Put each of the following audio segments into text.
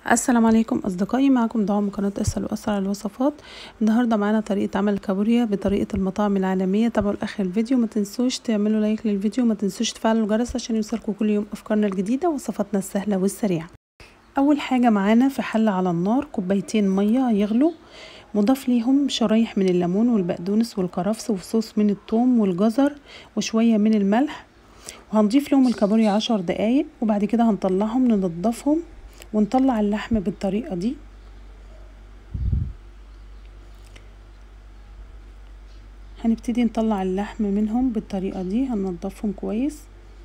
السلام عليكم اصدقائي معكم دعاء من قناه اسال واسرع الوصفات النهارده معانا طريقه عمل الكابوريا بطريقه المطاعم العالميه تابعوا لاخر الفيديو ما تنسوش تعملوا لايك للفيديو ما تنسوش تفعلوا الجرس عشان يوصلكم كل يوم افكارنا الجديده ووصفاتنا السهله والسريعه اول حاجه معانا في حله على النار كوبايتين ميه يغلوا مضاف ليهم شرايح من الليمون والبقدونس والكرفس وصوص من الثوم والجزر وشويه من الملح وهنضيف لهم الكابوريا عشر دقايق وبعد كده هنطلعهم ننضفهم ونطلع اللحم بالطريقة دي هنبتدي نطلع اللحم منهم بالطريقة دي هننضفهم كويس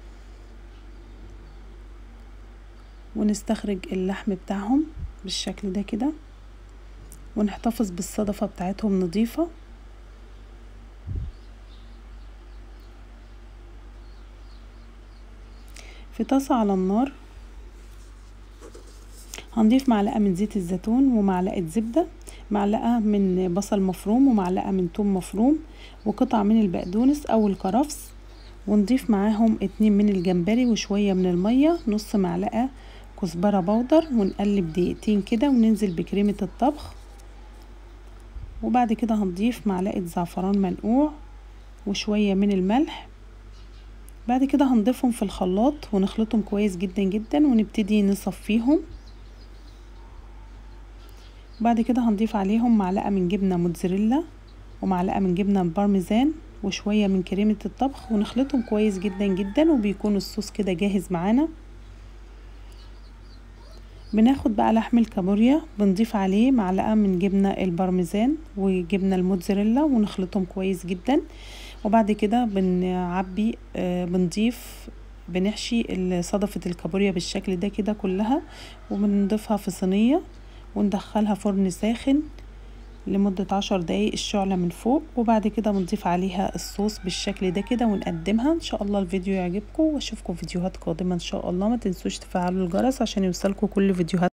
ونستخرج اللحم بتاعهم بالشكل ده كده ونحتفظ بالصدفة بتاعتهم نظيفة في طاسة على النار هنضيف معلقة من زيت الزيتون ومعلقة زبدة معلقة من بصل مفروم ومعلقة من توم مفروم وقطع من البقدونس أو الكرفس ونضيف معاهم اتنين من الجمبري وشوية من المية نص معلقة كزبرة بودر ونقلب دقيقتين كده وننزل بكريمة الطبخ وبعد كده هنضيف معلقة زعفران منقوع وشوية من الملح بعد كده هنضيفهم في الخلاط ونخلطهم كويس جدا جدا ونبتدي نصفيهم بعد كده هنضيف عليهم معلقة من جبنة موتزاريلا ومعلقة من جبنة بارميزان وشوية من كريمة الطبخ ونخلطهم كويس جدا جدا وبيكون الصوص كده جاهز معانا بناخد بقى لحم الكابوريا بنضيف عليه معلقة من جبنة البارميزان وجبنة الموتزاريلا ونخلطهم كويس جدا وبعد كده بنعبي آه بنضيف بنحشي صدفة الكابوريا بالشكل ده كده كلها وبنضيفها في صينية وندخلها فرن ساخن لمدة عشر دقايق الشعلة من فوق وبعد كده بنضيف عليها الصوص بالشكل ده كده ونقدمها ان شاء الله الفيديو يعجبكم واشوفكم فيديوهات قادمة ان شاء الله ما تنسوش تفعلوا الجرس عشان يوصلكم كل فيديوهات